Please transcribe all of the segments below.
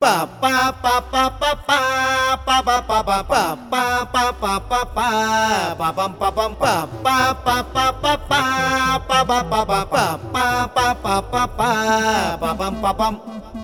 Pa pa pa pa pa pa pa pa pa pa pa pa pa pa pa pa pa pam pa pam pa pa pa pa pa pa pa pa pa pa pa pa pa pa pa pa pa pam pa pam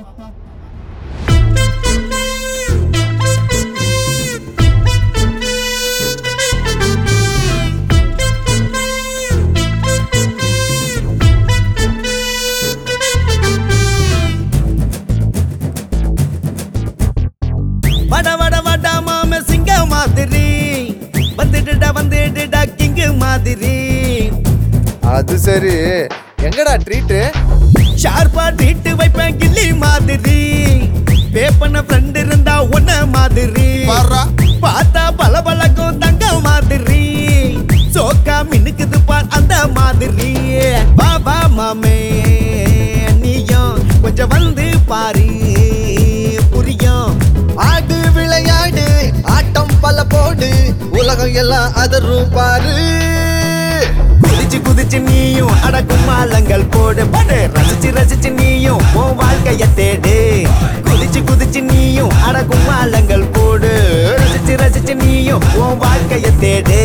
வட வட வட மாம சிங்க மாதிரி வந்துடுடா வந்துடுடா king மாதிரி அது சரி எங்கடா ட்ரீட்டு ஷார்ப்பா ட்ரீட் வைப்பேன் கில்லி மாதிரி பே பண்ண ஃப்ரெண்ட் இருந்தா ஒன்ன மாதிரி பாரா. பார்த்தா பல பழக்கும் தங்க மாதிரி சோக்கா மினுக்குது பார் அந்த மாதிரி பாபா மாமே நீயும் கொஞ்சம் வந்து பாரு புரியும் ஆடு விளையாடு ஆட்டம் பல போடு உலகம் எல்லாம் அதரும் பாரு குதிச்சு குதிச்சு நீயும் அடக்கும் மாலங்கள் போடு படு ரசிச்சு ரசிச்சு நீயும் உன் வாழ்க்கைய தேடு குதிச்சு குதிச்சு நீயும் அடக்கும் மாலங்கள் போடு ரசிச்சு ரசிச்சு நீயும் உன் வாழ்க்கைய தேடு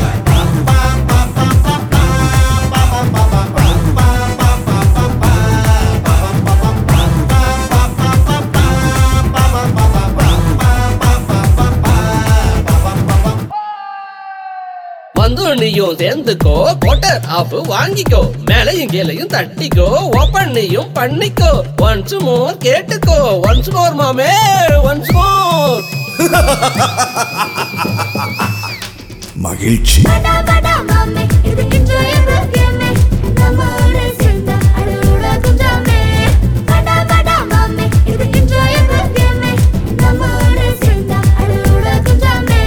வந்து நீயும் சேர்ந்துக்கோ கோட்டர் ஆஃப் வாங்கிக்கோ மேலையும் கீழையும் தட்டிக்கோ ஓப்பன் நீயும் பண்ணிக்கோ ஒன்ஸ் மோர் கேட்டுக்கோ ஒன்ஸ் மோர் மாமே ஒன்ஸ் மோர் மகிழ்ச்சி படா படா மாமே இது enjoyable game நம்ம ஊரே சேர்ந்தா அது உலகம் ஜாமே படா படா மாமே இது enjoyable game நம்ம ஊரே சேர்ந்தா அது உலகம் ஜாமே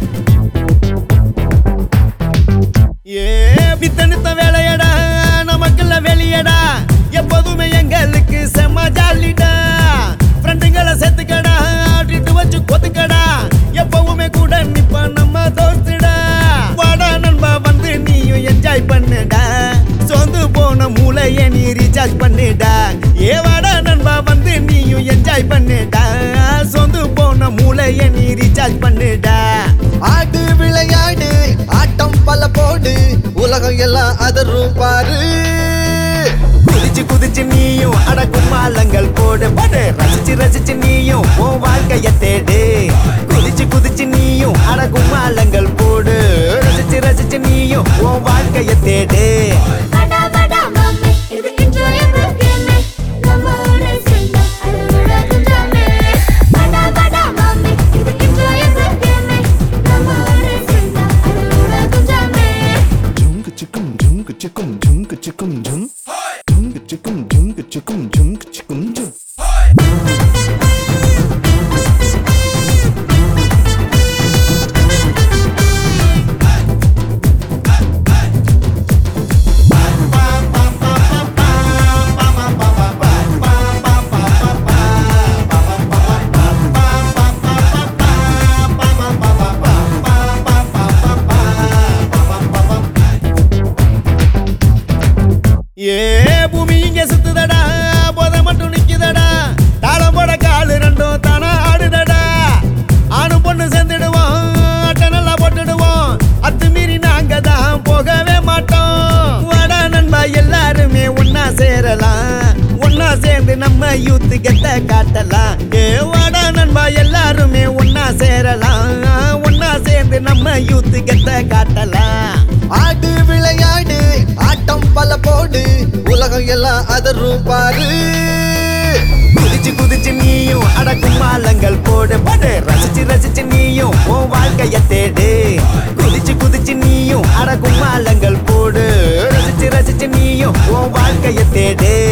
ஏ பித்தனுத்த வேலையடா நமக்குள்ள வெளியடா எப்போதுமே எங்களுக்கு செம்ம ஜாலிடா ஃப்ரெண்டுங்களை சேர்த்துக்கடா ஆட்டிட்டு வச்சு கொத்துக்கடா எப்பவுமே கூட நிப்ப நம்ம தோர்த்துடா வாடா நண்பா வந்து நீயும் என்ஜாய் பண்ணுடா சொந்து போன மூளைய நீ ரீசார்ஜ் பண்ணுடா ஏ வாடா நண்பா வந்து நீயும் என்ஜாய் பண்ணுடா சொந்து போன மூளைய நீ ரீசார்ஜ் பண்ணுடா ஆடு விளையாடு ஆட்டம் பல போடு உலகம் எல்லாம் அதரும் பாரு குதிச்சு குதிச்சு நீயும் அடக்கும் மாலங்கள் போடு படு ரசிச்சு ரசிச்சு நீயும் உன் வாழ்க்கைய தேடு குதிச்சு குதிச்சு நீயும் அடக்கும் மாலங்கள் போடு ரசிச்சு ரசிச்சு நீயும் உன் வாழ்க்கைய தேடு படா படா மாமே இது enjoyable game நம்ம ஊரே சேர்ந்தா அது உலகம் ஜாமே படா படா மாமே இது enjoyable game நம்ம ஊரே சேர்ந்தா அது உலகம் ஜாமே ஜுங்கு சிக்கும் ஜுங்கு சிக்கும் ஜுங்கு சிக்கும் ஜுங் ஜுங்கு சிக்கும் ஜுங்கு சிக்கும் ஜுங்கு சிக்கும் ஜுங் ஏ பூமி இங்க சுத்துதடா போத மட்டும் நிக்குதடா தாளம் போட காலு ரெண்டும் தானா ஆடுதடா ஆணும் பொண்ணு சேர்ந்துடுவோம் அட்டை நல்லா போட்டுடுவோம் அத்து மீறி நாங்க தான் போகவே மாட்டோம் வாடா நண்பா எல்லாருமே ஒன்னா சேரலாம் ஒன்னா சேர்ந்து நம்ம யூத்து கெத்த காட்டலாம் ஏ வாடா நண்பா எல்லாருமே ஒன்னா சேரலாம் ஒன்னா சேர்ந்து நம்ம யூத்து கெத்த காட்டலாம் ஆடு விளையாடு ஆட்டம் பல போடு உலகம் எல்லாம் அதரும் பாரு குதிச்சு குதிச்சு நீயும் அடக்கும் மாலங்கள் போடு படு ரசிச்சு ரசிச்சு நீயும் உன் வாழ்க்கைய தேடு குதிச்சு குதிச்சு நீயும் அடக்கும் மாலங்கள் போடு ரசிச்சு ரசிச்சு நீயும் உன் வாழ்க்கைய தேடு